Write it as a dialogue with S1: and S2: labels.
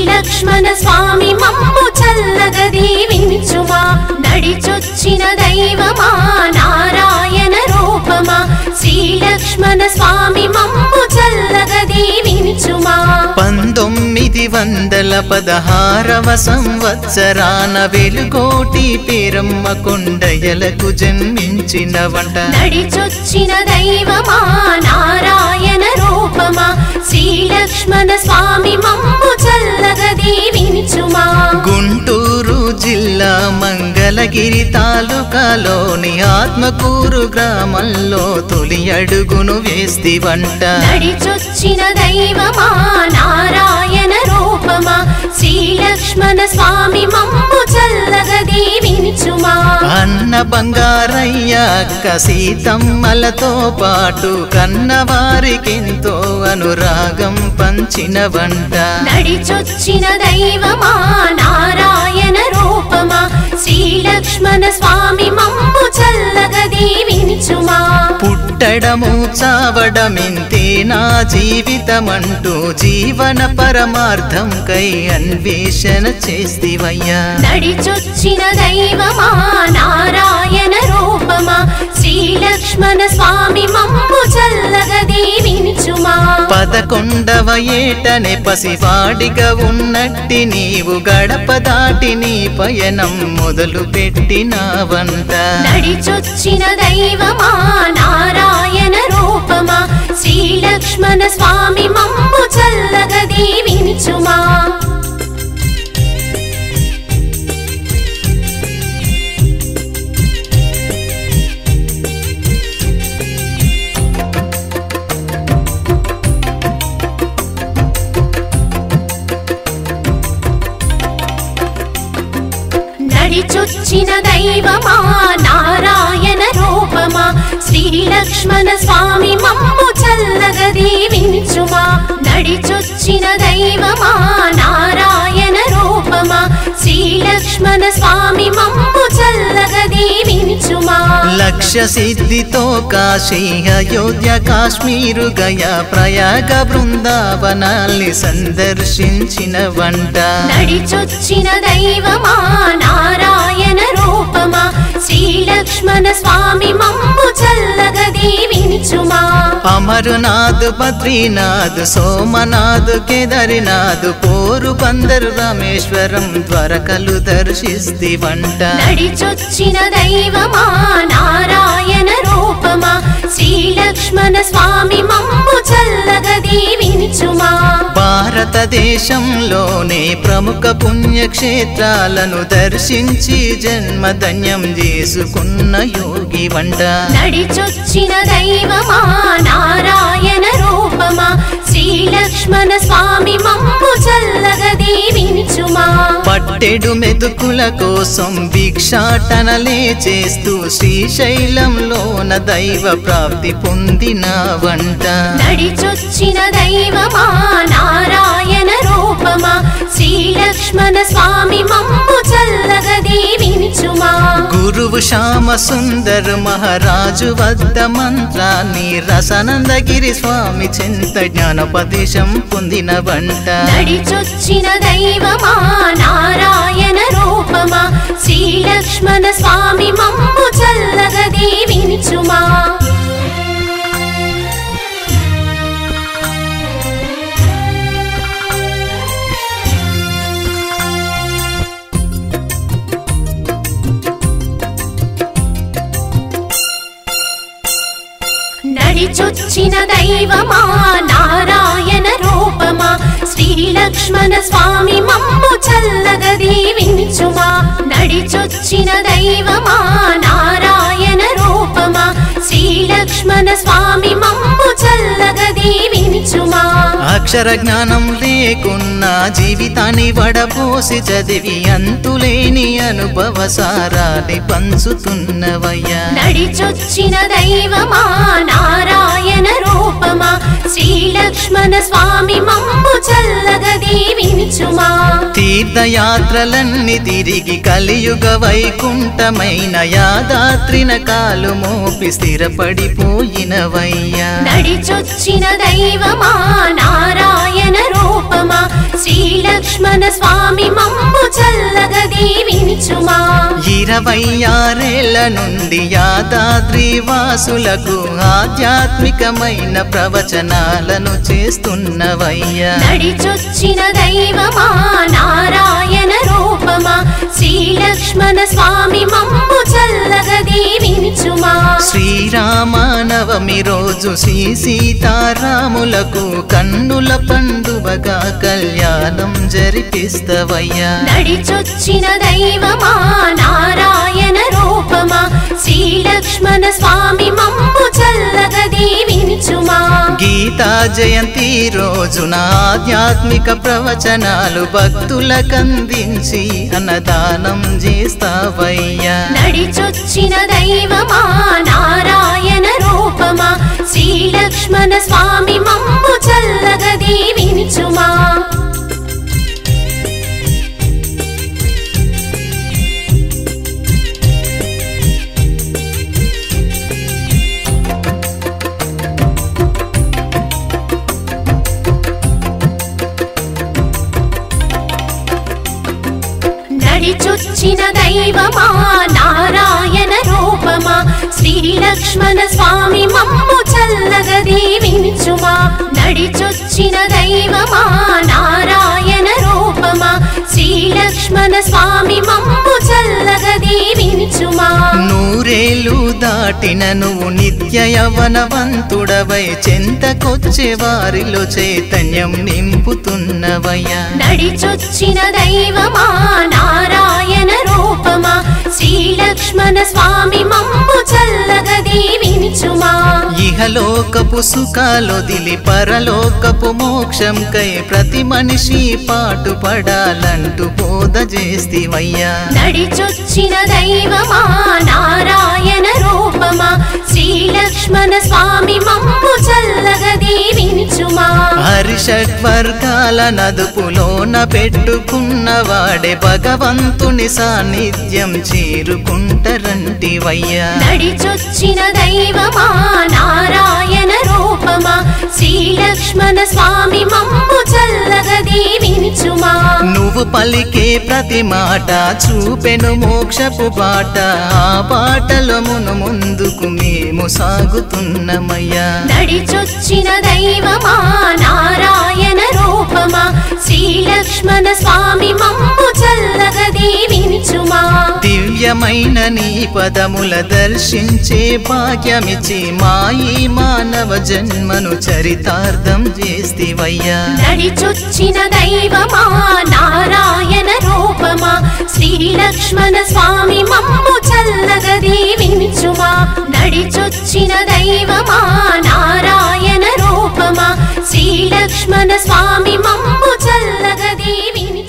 S1: లక్ష్మణ స్వామి మమ్ము చల్లగ దీవించుమా నడిచొచ్చిన దైవమా నారాయణ రూపమా శ్రీ లక్ష్మణ స్వామి మమ్ము చల్లగ దీవించుమా
S2: పంతొమ్మిది వందల పదహారవ సంవత్సరాన వెలుగోటి పేరమ్మ కొండయలకు జన్మించిన వంట
S1: నడిచొచ్చిన దైవమా నారాయణ రూపమా శ్రీ లక్ష్మణ స్వామి మమ్ము చల్లగ దీవించుమా
S2: గుంటూరు జిల్లా మంగళగిరి తాలూకాలోని ఆత్మకూరు గ్రామంలో తొలి అడుగును వేస్తి వంట
S1: నడిచొచ్చిన దైవమా నారాయణ రూపమా శ్రీ లక్ష్మణ స్వామి మమ్ము చల్లగ దీవించుమా
S2: అన్న బంగారయ్య అక్క సీతమ్మలతో పాటు కన్నవారికెంతో అనురాగం పంచిన వంట
S1: నడిచొచ్చిన దైవమా నారాయణ రూపమా శ్రీ లక్ష్మణ స్వామి మమ్ము చల్లగ దీవించుమా
S2: పుట్టడము చావడమింతే నా జీవితమంటూ జీవన పరమార్థం కై అన్వేషణ చేస్తివయ్యా
S1: నడిచొచ్చిన దైవమా నారాయణ రూపమా శ్రీ లక్ష్మణ స్వామి మమ్ము చల్లగ దీవించుమా
S2: పదకొండవ ఏటనే పసివాడిగా ఉన్నట్టి నీవు గడప దాటి నీ పయనం మొదలు పెట్టినావంట
S1: నడిచొచ్చిన దైవమా నారాయణ రూపమా శ్రీ లక్ష్మణ స్వామి మమ్ము చల్లగ దీవించుమా నడిచొచ్చిన దైవమా నారాయణ రూపమా శ్రీ లక్ష్మణ స్వామి మమ్ము చల్లగ దీవించుమా నడిచొచ్చిన దైవమా నారాయణ రూపమా శ్రీ లక్ష్మణ స్వామి మమ్ము చల్లగ దీవించుమా
S2: లక్ష్య సిద్ధితో కాశీ అయోధ్య కాశ్మీరు గయా ప్రయాగ బృందావనాల్ని సందర్శించిన వంట
S1: నడిచొచ్చిన దైవమా నారాయణ రూపమా శ్రీ లక్ష్మణ స్వామి మమ్ము చల్లగ దీవించుమా
S2: అమరునాథ్ బద్రీనాథ్ సోమనాథ్ కేదారినాథ్ పోరు బందరు రామేశ్వరం ద్వారకలు దర్శిస్తి వంట
S1: నడిచొచ్చిన దైవమా నారాయణ రూపమా శ్రీ లక్ష్మణ స్వామి మమ్ము చల్లగ దీవించుమా
S2: భారతదేశంలోనే ప్రముఖ పుణ్యక్షేత్రాలను దర్శించి జన్మధన్యం చేసుకున్న యోగి వంట
S1: నడిచొచ్చిన దైవమా నారాయణ రూపమా శ్రీ లక్ష్మణ స్వామి మమ్ము చల్లగ దీవించుమా
S2: పట్టెడు మెతుకుల కోసం భిక్షాటనలే చేస్తూ శ్రీశైలంలోన దైవ ప్రాప్తి పొందిన వంట
S1: నడిచొచ్చిన దైవమా నారాయణ రూపమా శ్రీ లక్ష్మణ స్వామి మమ్ము చల్లగ దీవించుమా
S2: గురువు శ్యామ సుందర్ మహారాజు వద్ద మంత్రాన్ని రసనందగిరి స్వామి చింత జ్ఞానోపదేశం పొందిన వంట
S1: నడిచొచ్చిన దైవమా నారాయణ రూపమా శ్రీ లక్ష్మణ స్వామి మమ్ము చల్లగ దీవించుమా నడిచొచ్చిన దైవమా నారాయణ రూపమా శ్రీ లక్ష్మణ స్వామి మమ్ము చల్లగ దీవించుమా నడిచొచ్చిన దైవమా నారాయణ రూపమా శ్రీ లక్ష్మణ స్వామి మమ్ము చల్లగ దీవించుమా
S2: అక్షర జ్ఞానం లేకున్నా జీవితాన్ని వడపోసి చదివి అంతులేని అనుభవ సారాన్ని పంచుతున్నవయ్యా
S1: నడిచొచ్చిన దైవమా నారాయణ రూపమా శ్రీ లక్ష్మణ స్వామి మమ్ము చల్లగ దీవించుమా
S2: తీర్థయాత్రలన్నీ తిరిగి కలియుగ వైకుంఠమైన యాదాత్రిన కాలు మోపి స్థిరపడిపోయినవయ్యా
S1: నడిచొచ్చిన దైవమా నారాయణ నారాయణ రూపమా శ్రీలక్ష్మణ స్వామి మమ్ము చల్లగా దీవించుమా
S2: ఇరవై ఆరేళ్ల నుండి యాదాద్రి వాసులకు ఆధ్యాత్మికమైన ప్రవచనాలను చేస్తున్నవయ్యా
S1: నడిచొచ్చిన దైవమా నారాయణ రూపమా శ్రీలక్ష్మణ స్వామి మమ్ము చల్లగా దీవించుమా
S2: శ్రీరామనవమి రోజు శ్రీ సీతారాములకు కన్నుల పండువగా కళ్యాణం జరిపిస్తవయ్యా
S1: నడిచొచ్చిన దైవమా నారాయణ రూపమా శ్రీలక్ష్మణ స్వామి మమ్ము చల్లగా దీవించుమా
S2: గీతా జయంతి రోజున ఆధ్యాత్మిక ప్రవచనాలు భక్తులకందించి అన్నదానం చేస్తావయ్యా
S1: నడిచొచ్చిన దైవమా నారాయణ రూపమా శ్రీలక్ష్మణ స్వామి మమ్ము చల్లగా దీవించుమా నడిచొచ్చిన దైవమా నారాయణ రూపమా శ్రీలక్ష్మణ స్వామి మమ్ము చల్లగా దీవించుమా నడిచొచ్చిన దైవమా నారాయణ రూపమా శ్రీలక్ష్మణ స్వామి మమ్ము చల్లగా దీవించుమా
S2: నూరేళ్ళు దాటిన నువ్వు నిత్య యవనవంతుడవై చెంతకొచ్చే వారిలో చైతన్యం నింపుతున్నవయ్యా
S1: నడిచొచ్చిన దైవమా నారాయణ రూపమా శ్రీలక్ష్మణ స్వామి మమ్ము చల్లగా దీవించుమా
S2: ఇహలోకపు సుఖాలొదిలి పరలోకపు మోక్షం కై ప్రతి మనిషి పాటుపడాలంటూ బోధ చేస్తివయ్యా
S1: నడిచొచ్చిన దైవమా నారాయణ రూపమా శ్రీలక్ష్మణ స్వామి మమ్ము చల్లగా దీవించుమా
S2: హరిషడ్వర్గాల నదుపులోన పెట్టుకున్నవాడే భగవంతుని సాన్నిధ్యం చేరుకుంటరంటివయ్యా
S1: నడిచొచ్చిన దైవమా నారాయణ రూపమా శ్రీలక్ష్మణ స్వామి మమ్ము చల్లగా దీవించుమా
S2: నువ్వు పలికే ప్రతి మాట చూపెను మోక్షపు బాట ఆ బాటలో మును ముందుకు మేము సాగుతున్నమయ్యా
S1: నడిచొచ్చిన దైవమా నారాయణ రూపమా శ్రీలక్ష్మణ స్వామి మమ్ము చల్లగా దీవించుమా
S2: దివ్యమైన నీ పదముల దర్శించే భాగ్యమిచ్చి మాయి మానవ జన్మను చరితార్థం చేస్తివయ్యా
S1: నడిచొచ్చిన దైవమా నారాయణ రూపమా శ్రీలక్ష్మణ స్వామి మమ్ము చల్లగా దీవించుమా నడిచొచ్చిన దైవమా నారాయణ రూపమా శ్రీలక్ష్మణ స్వామి